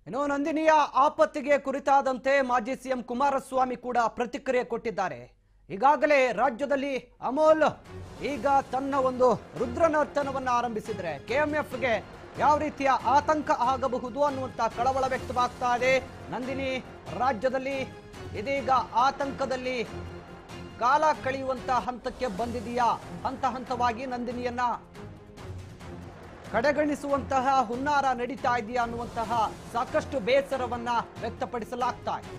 ಇನ್ನು ನಂದಿನಿಯ ಆಪತ್ತಿಗೆ ಕುರಿತಾದಂತೆ ಮಾಜಿ ಸಿಎಂ ಕುಮಾರಸ್ವಾಮಿ ಕೂಡ ಪ್ರತಿಕ್ರಿಯೆ ಕೊಟ್ಟಿದ್ದಾರೆ ಈಗಾಗಲೇ ರಾಜ್ಯದಲ್ಲಿ ಅಮೋಲ್ ಈಗ ತನ್ನ ಒಂದು ರುದ್ರನರ್ತನವನ್ನು ಆರಂಭಿಸಿದ್ರೆ ಕೆಎಂಎಫ್ಗೆ ಯಾವ ರೀತಿಯ ಆತಂಕ ಆಗಬಹುದು ಅನ್ನುವಂತ ಕಳವಳ ವ್ಯಕ್ತವಾಗ್ತಾ ಇದೆ ನಂದಿನಿ ರಾಜ್ಯದಲ್ಲಿ ಇದೀಗ ಆತಂಕದಲ್ಲಿ ಕಾಲ ಕಳೆಯುವಂತ ಹಂತಕ್ಕೆ ಬಂದಿದೆಯಾ ಹಂತ ಹಂತವಾಗಿ ನಂದಿನಿಯನ್ನ ಕಡೆಗಣಿಸುವಂತಹ ಹುನ್ನಾರ ನಡೀತಾ ಇದೆಯಾ ಅನ್ನುವಂತಹ ಸಾಕಷ್ಟು ಬೇಸರವನ್ನ ವ್ಯಕ್ತಪಡಿಸಲಾಗ್ತಾ ಇದೆ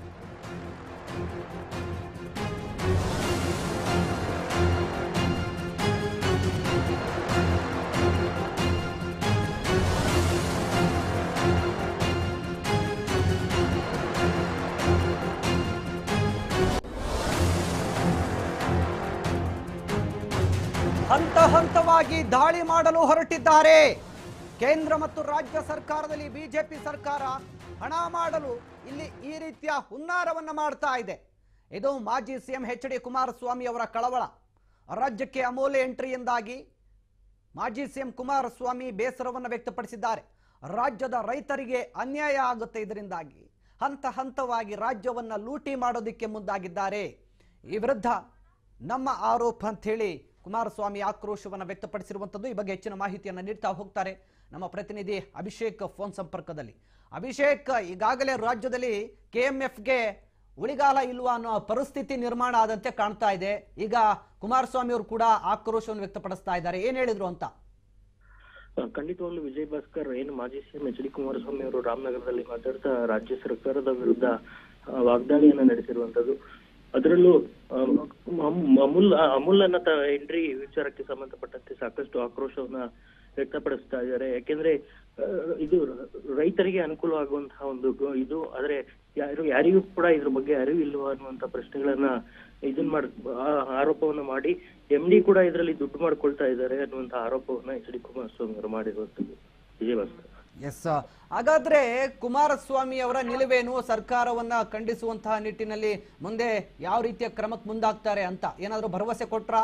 ಹಂತ ಹಂತವಾಗಿ ದಾಳಿ ಮಾಡಲು ಹೊರಟಿದ್ದಾರೆ ಕೇಂದ್ರ ಮತ್ತು ರಾಜ್ಯ ಸರ್ಕಾರದಲ್ಲಿ ಬಿಜೆಪಿ ಸರ್ಕಾರ ಹಣ ಮಾಡಲು ಇಲ್ಲಿ ಈ ರೀತಿಯ ಹುನ್ನಾರವನ್ನ ಮಾಡ್ತಾ ಇದೆ ಇದು ಮಾಜಿ ಸಿಎಂ ಎಚ್ ಡಿ ಕುಮಾರಸ್ವಾಮಿ ಅವರ ಕಳವಳ ರಾಜ್ಯಕ್ಕೆ ಅಮೂಲ್ಯ ಎಂಟ್ರಿಯಿಂದಾಗಿ ಮಾಜಿ ಸಿಎಂ ಕುಮಾರಸ್ವಾಮಿ ಬೇಸರವನ್ನು ವ್ಯಕ್ತಪಡಿಸಿದ್ದಾರೆ ರಾಜ್ಯದ ರೈತರಿಗೆ ಅನ್ಯಾಯ ಆಗುತ್ತೆ ಇದರಿಂದಾಗಿ ಹಂತ ಹಂತವಾಗಿ ರಾಜ್ಯವನ್ನ ಲೂಟಿ ಮಾಡೋದಕ್ಕೆ ಮುಂದಾಗಿದ್ದಾರೆ ಈ ವಿರುದ್ಧ ನಮ್ಮ ಆರೋಪ ಅಂತ ಹೇಳಿ ಕುಮಾರಸ್ವಾಮಿ ಆಕ್ರೋಶವನ್ನು ವ್ಯಕ್ತಪಡಿಸಿರುವಂಥದ್ದು ಈ ಬಗ್ಗೆ ಹೆಚ್ಚಿನ ಮಾಹಿತಿಯನ್ನು ನೀಡ್ತಾ ಹೋಗ್ತಾರೆ ನಮ್ಮ ಪ್ರತಿನಿಧಿ ಅಭಿಷೇಕ್ ಫೋನ್ ಸಂಪರ್ಕದಲ್ಲಿ ಅಭಿಷೇಕ್ ಈಗಾಗಲೇ ರಾಜ್ಯದಲ್ಲಿ ಕೆಎಂಎಫ್ಗೆ ಉಳಿಗಾಲ ಇಲ್ವಾ ಅನ್ನೋ ಪರಿಸ್ಥಿತಿ ನಿರ್ಮಾಣ ಆದಂತೆ ಕಾಣ್ತಾ ಇದೆ ಈಗ ಕುಮಾರಸ್ವಾಮಿ ಅವರು ಕೂಡ ಆಕ್ರೋಶವನ್ನು ವ್ಯಕ್ತಪಡಿಸ್ತಾ ಇದ್ದಾರೆ ಏನ್ ಹೇಳಿದ್ರು ಅಂತ ಆ, ಖಂಡಿತವಾಗ್ಲೂ ವಿಜಯ್ ಭಾಸ್ಕರ್ ಏನು ಮಾಜಿ ಸಿಎಂ ಎಚ್ ಡಿ ಕುಮಾರಸ್ವಾಮಿ ಅವರು ರಾಮನಗರದಲ್ಲಿ ಮಾತಾಡ್ತಾ ರಾಜ್ಯ ಸರ್ಕಾರದ ವಿರುದ್ಧ ಆ, ವಾಗ್ದಾಳಿಯನ್ನ ನಡೆಸಿರುವಂತದ್ದು ಅದರಲ್ಲೂ ಆ, ಅಮ್- ಅಮೂಲ್ ಅಮೂಲ್ ಅನ್ನ ಎಂಟ್ರಿ ವಿಚಾರಕ್ಕೆ ಸಂಬಂಧಪಟ್ಟಂತೆ ಸಾಕಷ್ಟು ಆಕ್ರೋಶವನ್ನ ವ್ಯಕ್ತಪಡಿಸ್ತಾ ಇದ್ದಾರೆ ಯಾಕೆಂದ್ರೆ ಆ, ಇದು ರೈತರಿಗೆ ಅನುಕೂಲವಾಗುವಂತಹ ಒಂದು ಗೊ- ಇದು ಆದ್ರೆ ಯಾರು ಯಾರಿಗೂ ಕೂಡ ಇದ್ರ ಬಗ್ಗೆ ಅರಿವು ಇಲ್ವಾ ಅನ್ನುವಂತ ಪ್ರಶ್ನೆಗಳನ್ನ ಇದನ್ ಮಾಡ್ ಆ- ಆರೋಪವನ್ನ ಮಾಡಿ ಎಂ ಡಿ ಕೂಡ ಇದರಲ್ಲಿ ದುಡ್ಡು ಮಾಡ್ಕೊಳ್ತಾ ಇದ್ದಾರೆ ಅನ್ನುವಂತ ಆರೋಪವನ್ನ ಎಚ್ ಡಿ ಕುಮಾರಸ್ವಾಮಿ ಅವರು ಮಾಡಿರುವಂತದ್ದು ವಿಜಯ್ ಭಾಸ್ಕರ್ ಎಸ್ ಹಾಗಾದ್ರೆ ಕುಮಾರಸ್ವಾಮಿ ಅವರ ನಿಲುವೇನು ಸರ್ಕಾರವನ್ನ ಖಂಡಿಸುವಂತಹ ನಿಟ್ಟಿನಲ್ಲಿ ಮುಂದೆ ಯಾವ ರೀತಿಯ ಕ್ರಮಕ್ಕೆ ಮುಂದಾಗ್ತಾರೆ ಅಂತ ಏನಾದ್ರೂ ಭರವಸೆ ಕೊಟ್ರಾ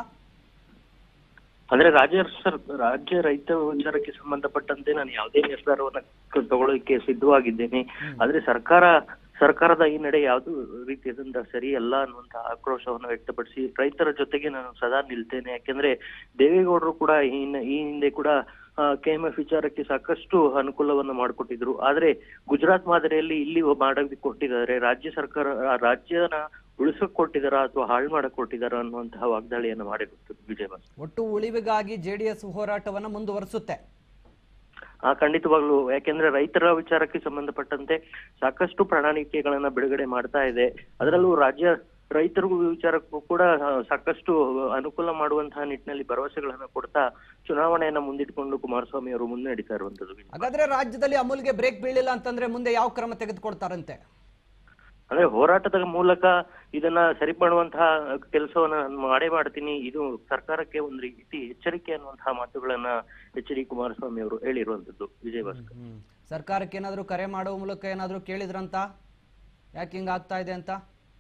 ಅಂದ್ರೆ ರಾಜ್ಯ ಸರ್ ರಾಜ್ಯ ರೈತ ವಿಚಾರಕ್ಕೆ ಸಂಬಂಧಪಟ್ಟಂತೆ ನಾನು ಯಾವುದೇ ನಿರ್ಧಾರವನ್ನ ಕ- ತಗೊಳ್ಳೋಕೆ ಸಿದ್ಧವಾಗಿದ್ದೇನೆ ಆದ್ರೆ ಸರ್ಕಾರ ಸರ್ಕಾರದ ಈ ನಡೆ ಯಾವುದು ರೀತಿಯಾದಂತ ಸರಿಯಲ್ಲ ಅನ್ನುವಂತ ಆಕ್ರೋಶವನ್ನು ವ್ಯಕ್ತಪಡಿಸಿ ರೈತರ ಜೊತೆಗೆ ನಾನು ಸದಾ ನಿಲ್ತೇನೆ ಯಾಕೆಂದ್ರೆ ದೇವೇಗೌಡರು ಕೂಡ ಈ ಹಿನ್ನ- ಈ ಹಿಂದೆ ಕೂಡ ಕೆಎಂಎಫ್ ವಿಚಾರಕ್ಕೆ ಸಾಕಷ್ಟು ಅನುಕೂಲವನ್ನು ಮಾಡಿಕೊಟ್ಟಿದ್ರು ಆದ್ರೆ ಗುಜರಾತ್ ಮಾದರಿಯಲ್ಲಿ ಇಲ್ಲಿ ಮಾಡೋದಕ್ಕೆ ಕೊಟ್ಟಿದ್ದಾರೆ ರಾಜ್ಯ ಸರ್ಕಾರ ಆ ರಾಜ್ಯನ ಉಳಿಸಕ್ ಕೊಟ್ಟಿದಾರ ಅಥವಾ ಹಾಳು ಮಾಡಕ್ ಕೊಟ್ಟಿದಾರ ಅನ್ನುವಂತಹ ವಾಗ್ದಾಳಿಯನ್ನ ಮಾಡಿರುತ್ತದೆ ವಿಜಯ ಭಾಸ್ಕರ್. ಒಟ್ಟು ಉಳಿವಿಗಾಗಿ ಜೆಡಿಎಸ್ ಹೋರಾಟವನ್ನ ಮುಂದುವರಿಸುತ್ತೆ ಆ ಖಂಡಿತವಾಗ್ಲು ಯಾಕೆಂದ್ರೆ ರೈತರ ವಿಚಾರಕ್ಕೆ ಸಂಬಂಧಪಟ್ಟಂತೆ ಸಾಕಷ್ಟು ಪ್ರಣಾಳಿಕೆಗಳನ್ನ ಬಿಡುಗಡೆ ಮಾಡ್ತಾ ಇದೆ ಅದರಲ್ಲೂ ರಾಜ್ಯ ರೈತರಿಗೂ ವಿಚಾರಕ್ಕೂ ಕೂಡ ಆ, ಸಾಕಷ್ಟು ಅನುಕೂಲ ಮಾಡುವಂತಹ ನಿಟ್ಟಿನಲ್ಲಿ ಭರವಸೆಗಳನ್ನ ಕೊಡ್ತಾ ಚುನಾವಣೆಯನ್ನ ಮುಂದಿಟ್ಕೊಂಡು ಕುಮಾರಸ್ವಾಮಿ ಅವರು ಮುನ್ನಡೀತಾ ಇರುವಂತದ್ದು ಹಾಗಾದ್ರೆ ರಾಜ್ಯದಲ್ಲಿ ಅಮೂಲ್ಗೆ ಬ್ರೇಕ್ ಬೀಳಿಲ್ಲ ಅಂತಂದ್ರೆ ಮುಂದೆ ಯಾವ ಕ್ರಮ ತೆಗೆದುಕೊಳ್ತಾರಂತೆ ಅಂದ್ರೆ ಹೋರಾಟದ ಮೂಲಕ ಇದನ್ನ ಸರಿಪಡುವಂತಹ ಕೆಲಸವನ್ನ ನಾನು ಮಾಡೇ ಮಾಡ್ತೀನಿ ಇದು ಸರ್ಕಾರಕ್ಕೆ ಒಂದು ರೀತಿ ಎಚ್ಚರಿಕೆ ಅನ್ನುವಂತಹ ಮಾತುಗಳನ್ನ ಎಚ್ ಡಿ ಕುಮಾರಸ್ವಾಮಿ ಅವರು ಹೇಳಿರುವಂತದ್ದು ವಿಜಯ್ ಭಾಸ್ಕರ್ ಸರ್ಕಾರಕ್ಕೆ ಏನಾದ್ರೂ ಕರೆ ಮಾಡುವ ಮೂಲಕ ಏನಾದ್ರೂ ಕೇಳಿದ್ರಂತ ಯಾಕೆ ಹಿಂಗ ಆಗ್ತಾ ಇದೆ ಅಂತ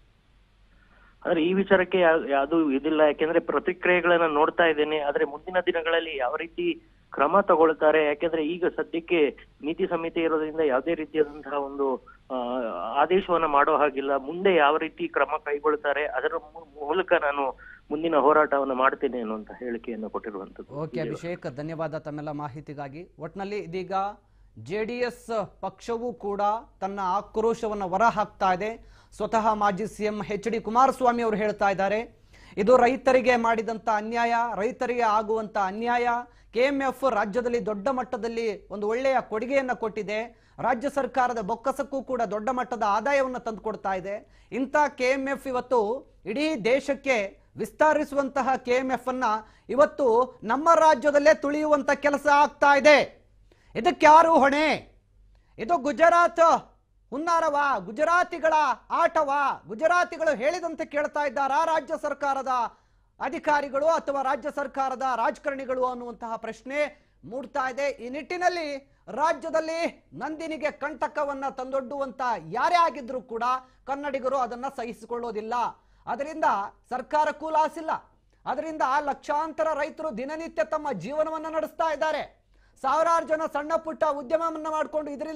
ಆದ್ರೆ ಈ ವಿಚಾರಕ್ಕೆ ಯಾ- ಯಾವ್ದು ಇದಿಲ್ಲ ಯಾಕೆಂದ್ರೆ ಪ್ರತಿಕ್ರಿಯೆಗಳನ್ನ ನೋಡ್ತಾ ಇದ್ದೇನೆ ಆದ್ರೆ ಮುಂದಿನ ದಿನಗಳಲ್ಲಿ ಯಾವ ರೀತಿ ಕ್ರಮ ತಗೊಳ್ತಾರೆ ಯಾಕೆಂದ್ರೆ ಈಗ ಸದ್ಯಕ್ಕೆ ನೀತಿ ಸಂಹಿತೆ ಇರೋದ್ರಿಂದ ಯಾವುದೇ ರೀತಿಯಾದಂತಹ ಒಂದು ಆ, ಆದೇಶವನ್ನ ಮಾಡೋ ಹಾಗಿಲ್ಲ ಮುಂದೆ ಯಾವ ರೀತಿ ಕ್ರಮ ಕೈಗೊಳ್ತಾರೆ ಅದರ ಮೂ- ಮೂಲಕ ನಾನು ಮುಂದಿನ ಹೋರಾಟವನ್ನ ಮಾಡ್ತೇನೆ ಅನ್ನುವಂತ ಹೇಳಿಕೆಯನ್ನು ಕೊಟ್ಟಿರುವಂತದ್ದು ಓಕೆ ಅಭಿಷೇಕ್ ಧನ್ಯವಾದ ತಮ್ಮೆಲ್ಲ ಮಾಹಿತಿಗಾಗಿ ಒಟ್ನಲ್ಲಿ ಇದೀಗ ಜೆ ಡಿ ಎಸ್ ಪಕ್ಷವೂ ಕೂಡ ತನ್ನ ಆಕ್ರೋಶವನ್ನು ಹೊರ ಹಾಕ್ತಾ ಇದೆ ಸ್ವತಃ ಮಾಜಿ ಸಿಎಂ ಎಚ್ ಡಿ ಕುಮಾರಸ್ವಾಮಿ ಅವರು ಹೇಳ್ತಾ ಇದ್ದಾರೆ ಇದು ರೈತರಿಗೆ ಮಾಡಿದಂತ ಅನ್ಯಾಯ ರೈತರಿಗೆ ಆಗುವಂತ ಅನ್ಯಾಯ ಕೆಎಂಎಫ್ ರಾಜ್ಯದಲ್ಲಿ ದೊಡ್ಡ ಮಟ್ಟದಲ್ಲಿ ಒಂದು ಒಳ್ಳೆಯ ಕೊಡುಗೆಯನ್ನು ಕೊಟ್ಟಿದೆ ರಾಜ್ಯ ಸರ್ಕಾರದ ಬೊಕ್ಕಸಕ್ಕೂ ಕೂಡ ದೊಡ್ಡ ಮಟ್ಟದ ಆದಾಯವನ್ನು ತಂದುಕೊಡ್ತಾ ಇದೆ ಇಂಥ ಕೆಎಂಎಫ್ ಇವತ್ತು ಇಡೀ ದೇಶಕ್ಕೆ ವಿಸ್ತರಿಸುವಂತಹ ಕೆಎಂಎಫ್ ಅನ್ನ ಇವತ್ತು ನಮ್ಮ ರಾಜ್ಯದಲ್ಲೇ ತುಳಿಯುವಂತ ಕೆಲಸ ಆಗ್ತಾ ಇದೆ ಇದಕ್ಕೆ ಯಾರು ಹೊಣೆ ಇದು ಗುಜರಾತ್ ಹುನ್ನಾರವಾ ಗುಜರಾತಿಗಳ ಆಟವಾ ಗುಜರಾತಿಗಳು ಹೇಳಿದಂತೆ ಕೇಳ್ತಾ ಇದ್ದಾರಾ ರಾಜ್ಯ ಸರ್ಕಾರದ ಅಧಿಕಾರಿಗಳು ಅಥವಾ ರಾಜ್ಯ ಸರ್ಕಾರದ ರಾಜಕಾರಣಿಗಳು ಅನ್ನುವಂತಹ ಪ್ರಶ್ನೆ ಮೂಡ್ತಾ ಇದೆ ಈ ನಿಟ್ಟಿನಲ್ಲಿ ರಾಜ್ಯದಲ್ಲಿ ನಂದಿನಿಗೆ ಕಂಟಕವನ್ನ ತಂದೊಡ್ಡುವಂತ ಯಾರೇ ಆಗಿದ್ರು ಕೂಡ ಕನ್ನಡಿಗರು ಅದನ್ನ ಸಹಿಸಿಕೊಳ್ಳೋದಿಲ್ಲ ಅದರಿಂದ ಸರ್ಕಾರ ಕೂಲಾಸಿಲ್ಲ ಅದರಿಂದ ಲಕ್ಷಾಂತರ ರೈತರು ದಿನನಿತ್ಯ ತಮ್ಮ ಜೀವನವನ್ನ ನಡೆಸ್ತಾ ಇದ್ದಾರೆ ಸಾವಿರಾರು ಜನ ಸಣ್ಣ ಪುಟ್ಟ ಉದ್ಯಮವನ್ನ ಮಾಡಿಕೊಂಡು ಇದರಲ್ಲಿ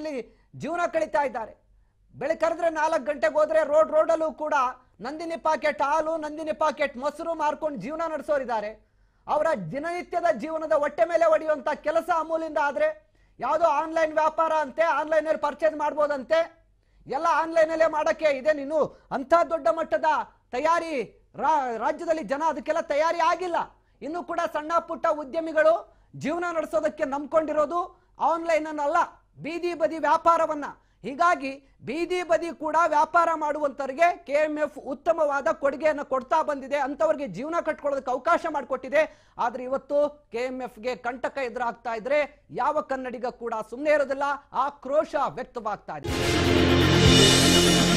ಜೀವನ ಕಳೀತಾ ಇದ್ದಾರೆ ಬೆಳಕರೆದ್ರೆ ನಾಲ್ಕು ಗಂಟೆಗೆ ಹೋದ್ರೆ ರೋಡ್ ರೋಡಲ್ಲೂ ಕೂಡ ನಂದಿನಿ ಪಾಕೆಟ್ ಹಾಲು ನಂದಿನಿ ಪಾಕೆಟ್ ಮೊಸರು ಮಾರ್ಕೊಂಡು ಜೀವನ ನಡೆಸೋರಿದ್ದಾರೆ ಅವರ ದಿನನಿತ್ಯದ ಜೀವನದ ಹೊಟ್ಟೆ ಮೇಲೆ ಹೊಡೆಯುವಂತ ಕೆಲಸ ಅಮೂಲಿಂದ ಆದ್ರೆ ಯಾವುದೋ ಆನ್ಲೈನ್ ವ್ಯಾಪಾರ ಅಂತೆ ಆನ್ಲೈನಲ್ಲಿ ಪರ್ಚೇಸ್ ಮಾಡ್ಬೋದಂತೆ ಎಲ್ಲ ಆನ್ಲೈನಲ್ಲೇ ಮಾಡಕ್ಕೆ ಇದೆ ನೀನು ಅಂಥ ದೊಡ್ಡ ಮಟ್ಟದ ತಯಾರಿ ರಾ- ರಾಜ್ಯದಲ್ಲಿ ಜನ ಅದಕ್ಕೆಲ್ಲ ತಯಾರಿ ಆಗಿಲ್ಲ ಇನ್ನು ಕೂಡ ಸಣ್ಣ ಪುಟ್ಟ ಉದ್ಯಮಿಗಳು ಜೀವನ ನಡೆಸೋದಕ್ಕೆ ನಂಬ್ಕೊಂಡಿರೋದು ಆನ್ಲೈನ್ ಅನ್ನಲ್ಲ ಬೀದಿ ಬದಿ ವ್ಯಾಪಾರವನ್ನ ಹೀಗಾಗಿ ಬೀದಿ ಬದಿ ಕೂಡ ವ್ಯಾಪಾರ ಮಾಡುವಂತವರಿಗೆ ಕೆ ಎಂ ಎಫ್ ಉತ್ತಮವಾದ ಕೊಡುಗೆಯನ್ನು ಕೊಡ್ತಾ ಬಂದಿದೆ ಅಂತವರಿಗೆ ಜೀವನ ಕಟ್ಕೊಳ್ಳೋದಕ್ಕೆ ಅವಕಾಶ ಮಾಡಿಕೊಟ್ಟಿದೆ ಆದ್ರೆ ಇವತ್ತು ಕೆ ಎಂ ಎಫ್ಗೆ ಕಂಟಕ ಎದುರಾಗ್ತಾ ಇದ್ರೆ ಯಾವ ಕನ್ನಡಿಗ ಕೂಡ ಸುಮ್ಮನೆ ಇರೋದಿಲ್ಲ ಆಕ್ರೋಶ ವ್ಯಕ್ತವಾಗ್ತಾ ಇದೆ